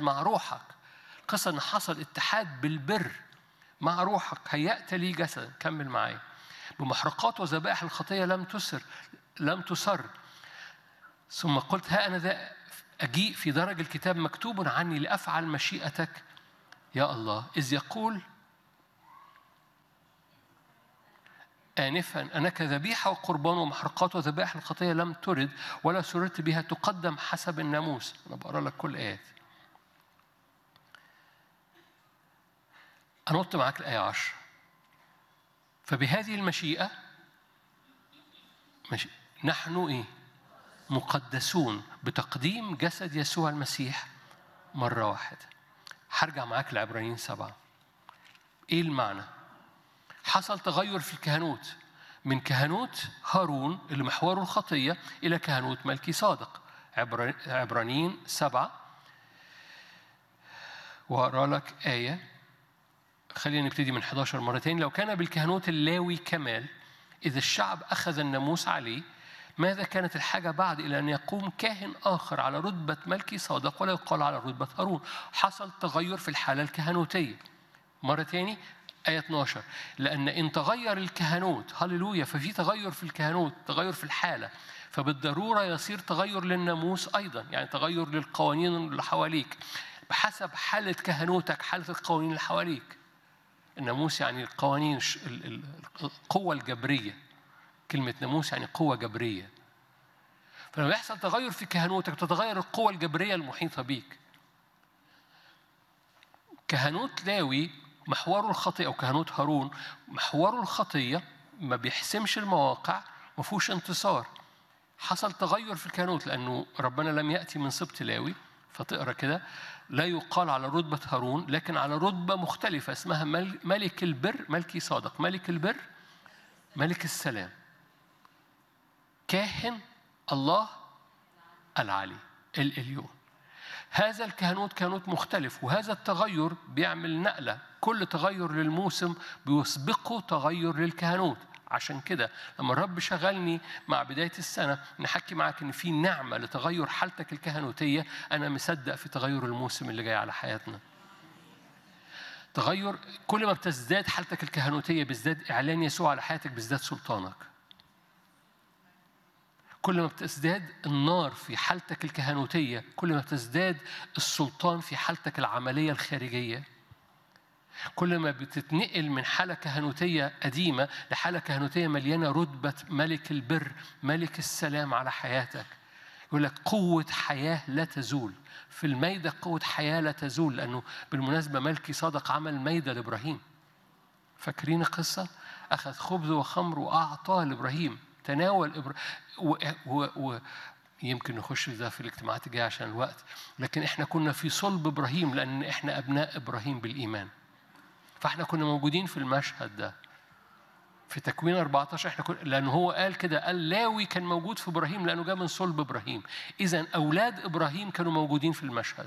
مع روحك القصة إن حصل اتحاد بالبر مع روحك هيأت لي جسدا كمل معايا بمحرقات وذبائح الخطية لم تسر لم تسر ثم قلت ها أنا ذا أجيء في درج الكتاب مكتوب عني لأفعل مشيئتك يا الله إذ يقول آنفا أنك ذبيحة وقربان ومحرقات وذبائح الخطية لم ترد ولا سررت بها تقدم حسب الناموس أنا بقرأ لك كل آيات أنط معاك الآية 10 فبهذه المشيئة مشي... نحن إيه؟ مقدسون بتقديم جسد يسوع المسيح مرة واحدة هرجع معاك لعبرانيين سبعة إيه المعنى؟ حصل تغير في الكهنوت من كهنوت هارون اللي محوره الخطية إلى كهنوت ملكي صادق عبرانيين سبعة وأقرأ لك آية خلينا نبتدي من 11 مرتين لو كان بالكهنوت اللاوي كمال إذا الشعب أخذ الناموس عليه ماذا كانت الحاجة بعد إلى أن يقوم كاهن آخر على رتبة ملكي صادق ولا يقال على رتبة هارون حصل تغير في الحالة الكهنوتية مرة تاني آية 12 لأن إن تغير الكهنوت هللويا ففي تغير في الكهنوت تغير في الحالة فبالضرورة يصير تغير للناموس أيضا يعني تغير للقوانين اللي حواليك بحسب حالة كهنوتك حالة القوانين اللي حواليك الناموس يعني القوانين القوة الجبرية كلمة ناموس يعني قوة جبرية فلما يحصل تغير في كهنوتك تتغير القوة الجبرية المحيطة بيك كهنوت لاوي محوره الخطية أو كهنوت هارون محوره الخطية ما بيحسمش المواقع ما فيهوش انتصار حصل تغير في الكهنوت لأنه ربنا لم يأتي من سبط لاوي فتقرا كده لا يقال على رتبة هارون لكن على رتبة مختلفة اسمها ملك البر ملكي صادق ملك البر ملك السلام كاهن الله العلي الإليون هذا الكهنوت كهنوت مختلف وهذا التغير بيعمل نقلة كل تغير للموسم بيسبقه تغير للكهنوت عشان كده لما الرب شغلني مع بداية السنة نحكي معاك إن في نعمة لتغير حالتك الكهنوتية أنا مصدق في تغير الموسم اللي جاي على حياتنا تغير كل ما بتزداد حالتك الكهنوتية بيزداد إعلان يسوع على حياتك بيزداد سلطانك كل ما بتزداد النار في حالتك الكهنوتية كل ما بتزداد السلطان في حالتك العملية الخارجية كل ما بتتنقل من حالة كهنوتية قديمة لحالة كهنوتية مليانة رتبة ملك البر ملك السلام على حياتك يقول لك قوة حياة لا تزول في الميدة قوة حياة لا تزول لأنه بالمناسبة ملكي صادق عمل ميدة لإبراهيم فاكرين القصة؟ أخذ خبز وخمر وأعطاه لإبراهيم تناول إبراهيم و... و... و... يمكن نخش في ده في الاجتماعات الجايه عشان الوقت لكن احنا كنا في صلب ابراهيم لان احنا ابناء ابراهيم بالايمان فاحنا كنا موجودين في المشهد ده في تكوين 14 احنا كنا لان هو قال كده قال لاوي كان موجود في ابراهيم لانه جاء من صلب ابراهيم اذا اولاد ابراهيم كانوا موجودين في المشهد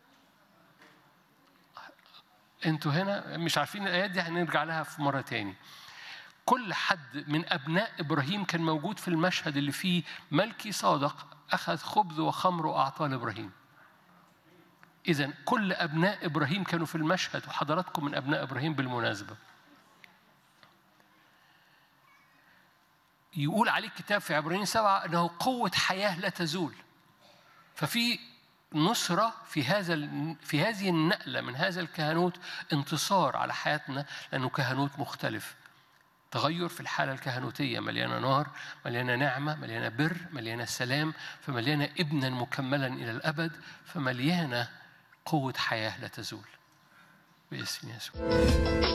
انتوا هنا مش عارفين الايات دي هنرجع لها في مره تاني كل حد من ابناء ابراهيم كان موجود في المشهد اللي فيه ملكي صادق اخذ خبز وخمر واعطاه لابراهيم إذا كل أبناء إبراهيم كانوا في المشهد وحضراتكم من أبناء إبراهيم بالمناسبة. يقول عليه الكتاب في عبرانيين سبعة أنه قوة حياة لا تزول. ففي نصرة في هذا في هذه النقلة من هذا الكهنوت انتصار على حياتنا لأنه كهنوت مختلف. تغير في الحالة الكهنوتية مليانة نار مليانة نعمة مليانة بر مليانة سلام فمليانة ابنا مكملا إلى الأبد فمليانة قوة حياة لا تزول باسم يسوع